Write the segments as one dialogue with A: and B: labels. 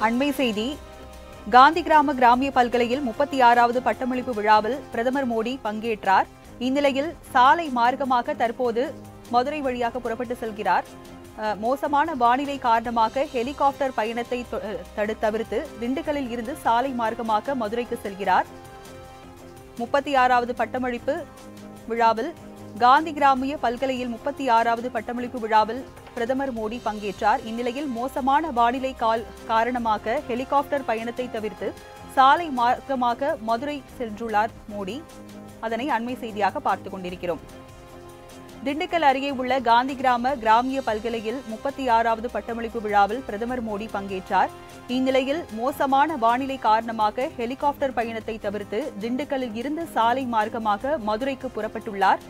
A: அண்மை செய்தி காந்தி கிராம கிராமிய பல்கலையில் முப்பத்தி ஆறாவது பட்டமளிப்பு விழாவில் பிரதமர் மோடி பங்கேற்றார் இந்நிலையில் சாலை மார்க்கமாக தற்போது மதுரை வழியாக புறப்பட்டு செல்கிறார் அஹ், மோசமான வானிலை காரணமாக ஹெலிகாப்டர் பயணத்தை தொ- தடு தவிர்த்து திண்டுக்கல்லில் இருந்து சாலை மார்க்கமாக மதுரைக்கு செல்கிறார் முப்பத்தி ஆறாவது பட்டமளிப்பு விழாவில் காந்தி கிராமிய பல்கலையில் முப்பத்தி ஆறாவது பட்டமளிப்பு விழாவில் பிரதமர் மோடி பங்கேற்றார் இந்நிலையில் மோசமான வானிலை கால் காரணமாக ஹெலிகாப்டர் பயணத்தை தவிர்த்து சாலை மார்க்கமாக மதுரை சென்றுள்ளார் மோடி அதனை அண்மை செய்தியாக பார்த்துக் கொண்டிருக்கிறோம் திண்டுக்கல் அருகே உள்ள காந்தி கிராம கிராமிய பல்கலையில் முப்பத்தி ஆறாவது பட்டமளிப்பு விழாவில் பிரதமர் மோடி பங்கேற்றார் இந்நிலையில் மோசமான வானிலை காரணமாக ஹெலிகாப்டர் பயணத்தை தவிர்த்து திண்டுக்கல்லில் இருந்து சாலை மார்க்கமாக மதுரைக்கு புறப்பட்டுள்ளார்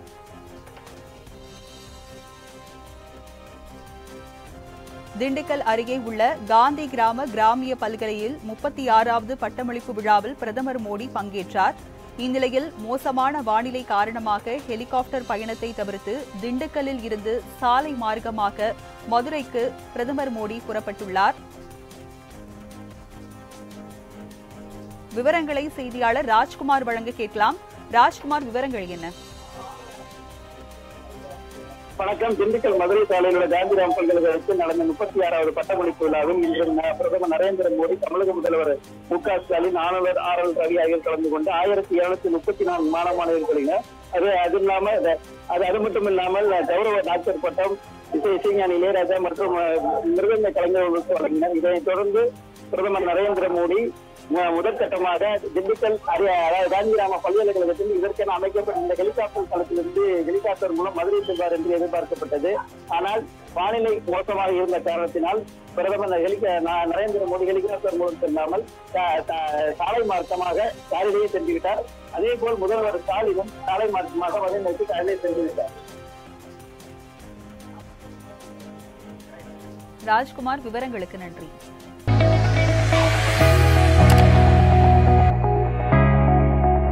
A: திண்டுக்கல் அருகே உள்ள காந்தி கிராம கிராமிய பல்கலையில் முப்பத்தி ஆறாவது பட்டமளிப்பு விழாவில் பிரதமர் மோடி பங்கேற்றார் இந்நிலையில் மோசமான வானிலை காரணமாக ஹெலிகாப்டர் பயணத்தை தவிர்த்து திண்டுக்கல்லில் இருந்து சாலை மார்க்கமாக மதுரைக்கு பிரதமர் மோடி புறப்பட்டுள்ளார் விவரங்களை செய்தியாளர் ராஜ்குமார் வழங்க கேட்கலாம் ராஜ்குமார் விவரங்கள் என்ன
B: வணக்கம் திண்டுக்கல் மதுரை சாலையில் உள்ள காந்திராம் பல்கலைக்கழகத்தில் நடந்த முப்பத்தி ஆறாவது பட்டமளிப்பு விழாவில் இன்று ந- பிரதமர் நரேந்திர மோடி தமிழக முதல்வர் மு க ஸ்டாலின் ஆளுநர் ஆர் எல் ரவி ஆகியோர் கலந்து கொண்டு ஆயிரத்தி இருநூத்தி முப்பத்தி நான்கு மாணவ மாணவிகளினர் அது அது இல்லாம அது அது அது மட்டும் இல்லாமல் கௌரவ டாக்டர் பட்டம் இசை இசைஞானி இளையராஜா மற்றும் அஹ், மிருதங்க கலைஞர்களுக்கு வழங்கினர் இதைத் தொடர்ந்து பிரதமர் நரேந்திர மோடி மு- முதற்கட்டமாக திண்டுக்கல் அரி- அதாவது காந்திராம பல்கலைக்கழகத்தில் இதற்கென அமைக்கப்பட்ட இந்த ஹெலிகாப்டர் தளத்திலிருந்து ஹெலிகாப்டர் மூலம் மதுரை செல்வார் என்று எதிர்பார்க்கப்பட்டது ஆனால் வானிலை மோசமாக இருந்த காரணத்தினால் பிரதமர் ஹெலிகா ந- நரேந்திர மோடி ஹெலிகாப்டர் மூலம் செல்லாமல் சா- சா- சாலை மார்க்கமாக காரிலேயே சென்று விட்டார் அதே போல் முதல்வர் ஸ்டாலினும் சாலை மார்க்கமாக மதுரை நோக்கி காரிலே சென்று விட்டார்
A: ராஜ்குமார் விவரங்களுக்கு நன்றி